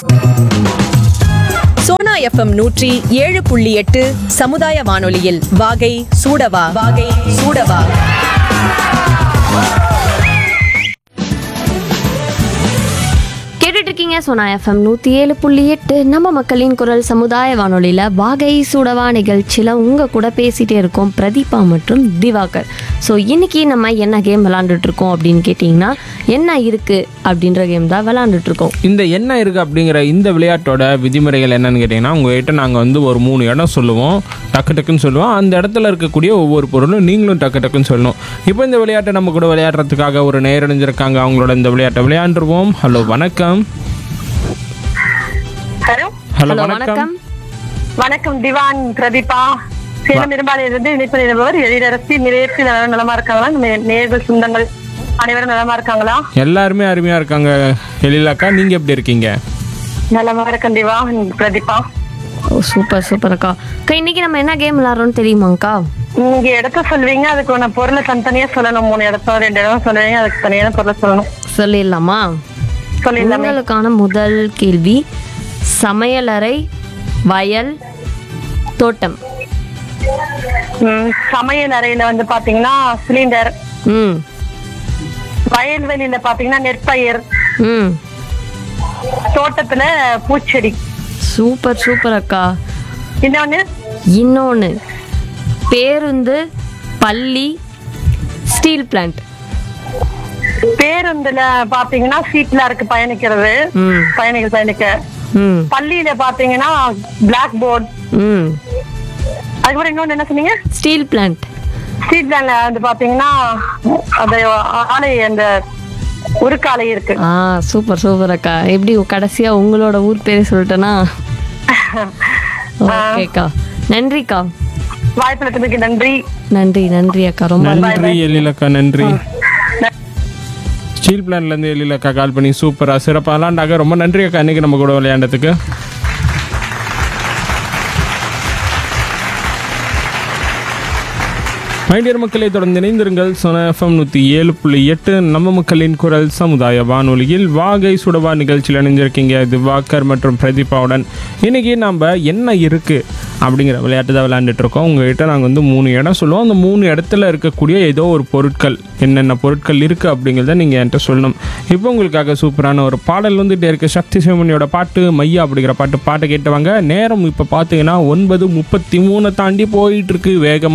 Sona FM நூற்றி ஏழு புள்ளி எட்டு சமுதாய வானொலியில் வாகை சூடவா வாகை சூடவா கேட்டுட்டு இருக்கீங்க சோனா எஃப்எம் நூற்றி ஏழு புள்ளி எட்டு நம்ம மக்களின் குரல் சமுதாய வானொலியில் வாகை சுடவா நிகழ்ச்சியில் உங்கள் கூட பேசிகிட்டே இருக்கோம் பிரதீபா மற்றும் திவாகர் ஸோ இன்னைக்கு நம்ம என்ன கேம் விளாண்டுட்டு இருக்கோம் அப்படின்னு கேட்டிங்கன்னா என்ன இருக்குது அப்படின்ற கேம் தான் விளாண்டுட்டு இருக்கோம் இந்த என்ன இருக்குது அப்படிங்கிற இந்த விளையாட்டோட விதிமுறைகள் என்னன்னு கேட்டிங்கன்னா உங்கள்கிட்ட நாங்கள் வந்து ஒரு மூணு இடம் சொல்லுவோம் டக்கு டக்குன்னு சொல்லுவோம் அந்த இடத்துல இருக்கக்கூடிய ஒவ்வொரு பொருளும் நீங்களும் டக்கு டக்குன்னு சொல்லணும் இப்போ இந்த விளையாட்டை நம்ம கூட விளையாடுறதுக்காக ஒரு நேரடைஞ்சிருக்காங்க அவங்களோட இந்த விளையாட்டை விளையாண்டுருவோம் ஹலோ வணக்கம் ஹலோ ஹலோ ஹலோ வணக்கம் வணக்கம் வணக்கம் திவான் பிரதீபா சேலம் இரும்பாலையிலிருந்து இணைப்பு நிறுவவர் எழிலரசி நிறைவேற்றி நலமா இருக்காங்களா நம்ம நேர்கள் சொந்தங்கள் அனைவரும் நலமா இருக்காங்களா எல்லாருமே அருமையாக இருக்காங்க எழிலாக்கா நீங்கள் எப்படி இருக்கீங்க நலமா இருக்கேன் Diwan Pradeepa oh super super அக்கா அக்கா இன்னைக்கு நம்ம என்ன கேம் விளாட்றோம்னு தெரியுமாங்க்கா நீங்க இடத்த சொல்வீங்க அதுக்கு ஒன்று பொருளை தனித்தனியா சொல்லணும் மூணு இடத்தம் ரெண்டு இடம் சொல்லுவீங்க அதுக்கு தனியான பொருளை சொல்லணும் சொல்லிடலாமா சொல்லிடலாமே உங்களுக்கான முதல் கேள்வி சமையலறை வயல் தோட்டம் ம், சமையல் அறையில வந்து பாத்தீங்கன்னா சிலிண்டர் ம் வயல்வெளியில பாத்தீங்கன்னா நெற்பயிர் ம் தோட்டத்துல பூச்செடி சூப்பர் சூப்பர் அக்கா இன்னொன்னு இன்னொன்று பேருந்து பள்ளி ஸ்டீல் பிளான்ட் பேருந்துல பாத்தீங்கன்னா சீட்ல இருக்கு பயணிக்கிறது ம் பயணிகள் பயணிக்க ம் பள்ளியில பாத்தீங்கன்னா பிளாக் போர்ட் ம் அதுக்கப்புறம் இன்னொன்னு என்ன சொன்னீங்க ஸ்டீல் பிளான்ட் ஸ்ட்ரீட் பேங்க்ல வந்து பாத்தீங்கன்னா அது ஆலை அந்த உருக்காலை இருக்கு ஆ சூப்பர் சூப்பர் அக்கா எப்படி கடைசியாக உங்களோட ஊர் பேரே சொல்லிட்டேனா ஓகேக்கா நன்றிக்கா வாய்ப்புக்கு நன்றி நன்றி நன்றி அக்கா ரொம்ப நன்றி எழிலக்கா நன்றி ஸ்டீல் பிளான்லேருந்து எழிலக்கா கால் பண்ணி சூப்பராக சிறப்பாக விளாண்டாக்க ரொம்ப நன்றி அக்கா இன்னைக்கு நம்ம கூட விளையாண்டதுக்கு மைடியர் மக்களை தொடர்ந்து இணைந்திருங்கள் சொன எஃப்எம் நூற்றி ஏழு புள்ளி எட்டு நம்ம மக்களின் குரல் சமுதாய வானொலியில் வாகை சுடவா நிகழ்ச்சியில் இணைஞ்சிருக்கீங்க திவாகர் மற்றும் பிரதீபாவுடன் இன்னைக்கு நம்ம என்ன இருக்குது அப்படிங்கிற விளையாட்டு தான் விளையாண்டுட்டு இருக்கோம் உங்ககிட்ட நாங்கள் வந்து மூணு இடம் சொல்லுவோம் அந்த மூணு இடத்துல இருக்கக்கூடிய ஏதோ ஒரு பொருட்கள் என்னென்ன பொருட்கள் இருக்குது அப்படிங்கிறத நீங்கள் என்கிட்ட சொல்லணும் இப்போ உங்களுக்காக சூப்பரான ஒரு பாடல் வந்துட்டே இருக்கு சக்தி சிவமணியோட பாட்டு மையா அப்படிங்கிற பாட்டு பாட்டை கேட்டுவாங்க நேரம் இப்போ பார்த்தீங்கன்னா ஒன்பது முப்பத்தி மூணை தாண்டி போயிட்டு இருக்கு வேகமாக